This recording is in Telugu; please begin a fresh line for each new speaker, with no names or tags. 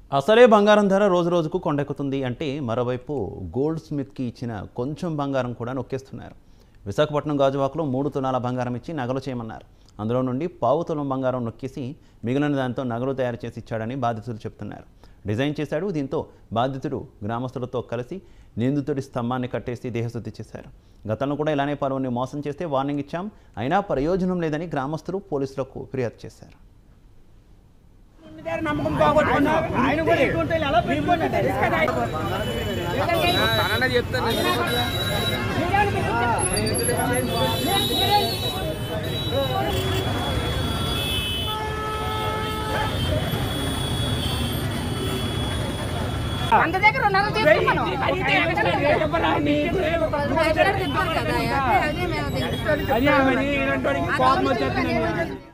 అసలే బంగారం ధర రోజు రోజుకు కొండెక్కుతుంది అంటే మరోవైపు గోల్డ్ స్మిత్కి ఇచ్చిన కొంచెం బంగారం కూడా నొక్కేస్తున్నారు విశాఖపట్నం గాజువాకలో మూడు తులాల బంగారం ఇచ్చి నగలు చేయమన్నారు అందులో నుండి పావు తులం బంగారం నొక్కేసి మిగిలిన దాంతో నగలు తయారు చేసి ఇచ్చాడని బాధితులు చెప్తున్నారు డిజైన్ చేశాడు దీంతో బాధితుడు గ్రామస్తులతో కలిసి నిందితుడి స్తంభాన్ని కట్టేసి దేహశుద్ధి చేశారు గతంలో కూడా ఇలానే పలువురిని మోసం చేస్తే వార్నింగ్ ఇచ్చాం అయినా ప్రయోజనం లేదని గ్రామస్తులు పోలీసులకు ఫిర్యాదు చేశారు
నమ్మకం పోగొట్టుకున్నారు ఆయన కూడా ఎటువంటి ఎలా పెట్టుకున్నాడు తెలుసు కదా
తననే చెప్తాను
అంత దగ్గర ఉన్నది తీసుకున్నాను
అడిగితే ఎక్కడ చెప్పరా నీకు
ఎక్కడ తిప్పారు కదా అదే అదే మేము
అది ఆమె ఇలాంటి వాడికి కోపం వచ్చేస్తుంది